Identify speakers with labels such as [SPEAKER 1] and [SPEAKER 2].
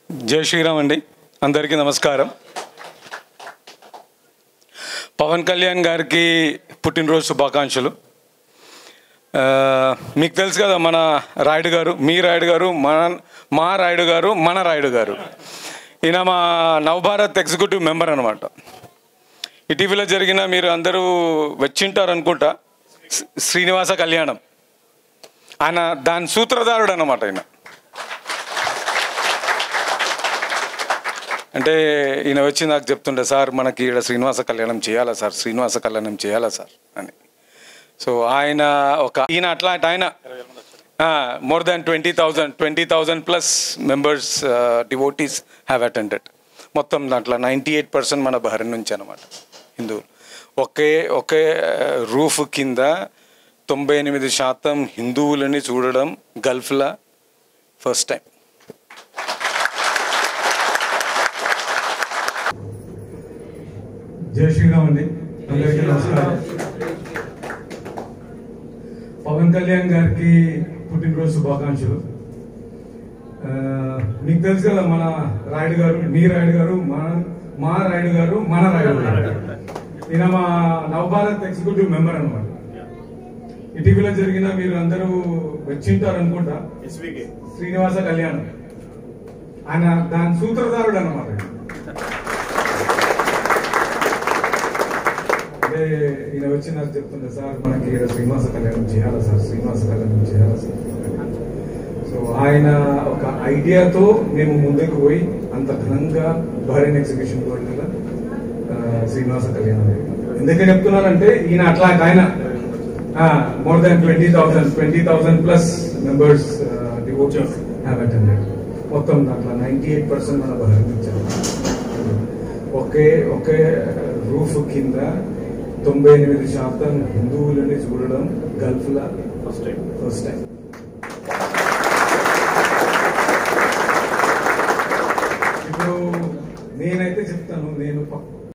[SPEAKER 1] జై శ్రీరామ్ అండి అందరికీ నమస్కారం పవన్ కళ్యాణ్ గారికి పుట్టినరోజు శుభాకాంక్షలు ఆ, మీకు తెలుసు కదా మన రాయుడు గారు మీ రాయుడు గారు మన మా రాయుడు గారు మన రాయుడు గారు ఈయన మా నవభారత్ ఎగ్జిక్యూటివ్ మెంబర్ అనమాట ఇటీవల జరిగిన మీరు అందరూ వచ్చింటారు అనుకుంటా శ్రీ- శ్రీనివాస కళ్యాణం ఆయన దాని సూత్రధారుడు అనమాట ఆయన అంటే ఈయన వచ్చి నాకు చెప్తుండే సార్ మనకి ఇక్కడ శ్రీనివాస కళ్యాణం చేయాలా సార్ శ్రీనివాస కళ్యాణం చేయాలా సార్ అని సో ఆయన ఒక ఈయన అట్లాంటి ఆయన more than twenty thousand twenty thousand plus members devotees have attended మొత్తం దాంట్లో నైంటీ ఎయిట్ పర్సెంట్ మన బహ్రెన్ నుంచి అనమాట హిందువులు ఒకే ఒకే రూఫ్ కింద తొంభై ఎనిమిది శాతం హిందువులని చూడడం గల్ఫ్లో ఫస్ట్ టైం
[SPEAKER 2] జై శ్రీరామ్ అండి అందరికీ నమస్కారం పవన్ కళ్యాణ్ గారికి పుట్టినరోజు శుభాకాంక్షలు ఆ, మీకు తెలుసు కదా మన రాయుడు గారు మీ రాయుడు గారు మన మా రాయుడు గారు మన రాయుడు గారు ఈయన మా నవభారత్ ఎగ్జిక్యూటివ్ మెంబర్ అనమాట ఇటీవల జరిగిన మీరు అందరూ వచ్చింటారు అనుకుంటా శ్రీనివాస కళ్యాణం ఆయన దాని సూత్రధారుడు అనమాట అంటే ఈయన వచ్చి నాకు చెప్తుండే సార్ మనకి ఈడ శ్రీనివాస కళ్యాణం చేయాలా సార్ శ్రీనివాస కళ్యాణం చేయాలా సార్ సో ఆయన ఒక ఐడియాతో మేము ముందుకు పోయి అంత ఘనంగా బహ్రెయిన్ ఎగ్జిబిషన్ వరల్డ్ కదా ఆ, శ్రీనివాస కళ్యాణం ఎందుకని చెప్తున్నానంటే ఈయన అట్లాంటి ఆయన more than twenty thousand twenty thousand plus members devotees have attended మొత్తం దాంట్లో నైంటీ ఎయిట్ పర్సెంట్ మన బహ్రెయిన్ ఇచ్చారు ఒకే ఒకే రూఫ్ కింద తొంభై ఎనిమిది శాతం హిందువులని చూడడం గల్ఫ్లో
[SPEAKER 3] ఫస్ట్ టైం
[SPEAKER 2] ఫస్ట్ టైం